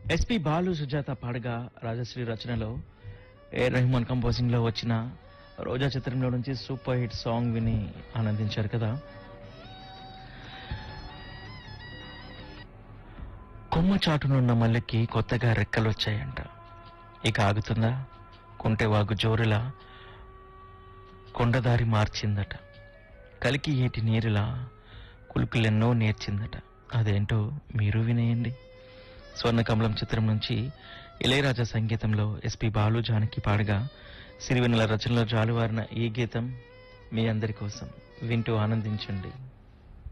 SP Balu Sujatha పాడగా రాజశ్రీ రచనలో ఏ Rahman composing లో వచ్చిన రోజా చిత్రంలో నుంచి సూపర్ హిట్ సాంగ్ విని ఆనందించారు కదా కొమ్మ చాటునున్న మల్లెకి కొత్తగా రెక్కలు వచ్చాయంట ఇక ఆగుతుందా కుంటెవాగు జోరులా కొండదారి మార్చిందట కలికి ఏటి నీరులా కులుకులెన్నో నేర్చిందట అదేంటో మీరు వినేయండి స్వర్ణకమలం చిత్రం నుంచి ఇళయరాజా సంగీతంలో ఎస్పి బాలు జానకి పాడగా సిరివెన్నెల రచనలో జాలువారిన ఈ గీతం మీ అందరి కోసం వింటూ ఆనందించండి